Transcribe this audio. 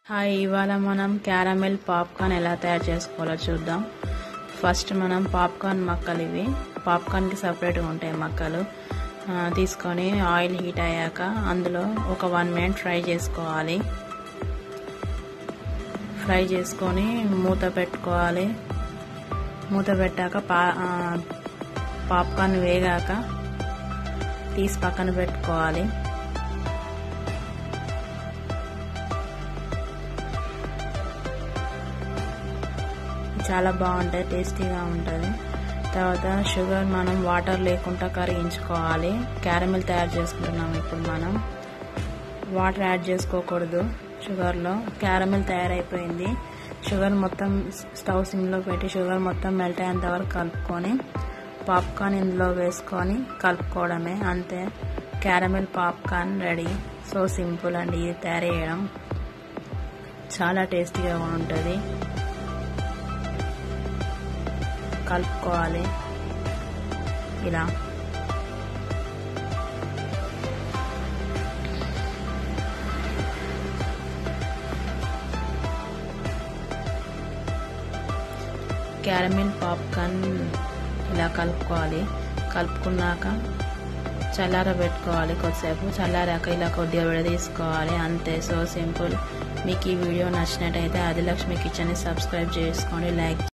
hi ఇవాళ మనం caramel popcorn ఎలా తయారు చేసుకోవాలో చూద్దాం ఫస్ట్ మనం పాప్కార్న్ మక్కలు ఇవి పాప్కార్న్కి సపరేట్గా ఉంటాయి మక్కలు ఆ, తీసుకొని ఆయిల్ హీట్ అయ్యాక అందులో ఒక వన్ మినిట్ ఫ్రై చేసుకోవాలి ఫ్రై చేసుకొని మూత పెట్టుకోవాలి మూత పెట్టాక పా ఆ, పాప్కార్న్ వేగాక తీసి పక్కన పెట్టుకోవాలి చాలా బాగుంటుంది టేస్టీగా ఉంటుంది తర్వాత షుగర్ మనం వాటర్ లేకుండా కరిగించుకోవాలి క్యారమిల్ తయారు చేసుకుంటున్నాం ఇప్పుడు మనం వాటర్ యాడ్ చేసుకోకూడదు షుగర్లో క్యారమిల్ తయారైపోయింది షుగర్ మొత్తం స్టవ్ సిమ్లో పెట్టి షుగర్ మొత్తం మెల్ట్ అయ్యేంత వరకు కలుపుకొని పాప్కార్న్ ఇందులో వేసుకొని కలుపుకోవడమే అంతే caramel popcorn ready so simple అండి ఇది తయారు చేయడం చాలా టేస్టీగా ఉంటుంది కలుపుకోవాలి ఇలా క్యారమిల్ పాప్కార్న్ ఇలా కలుపుకోవాలి కలుపుకున్నాక చల్లార పెట్టుకోవాలి కొద్దిసేపు చల్లారాక ఇలా కొద్దిగా విడదీసుకోవాలి అంతే సో సింపుల్ మీకు ఈ వీడియో నచ్చినట్టయితే ఆదిలక్ష్మి కిచెన్ని సబ్స్క్రైబ్ చేసుకోండి లైక్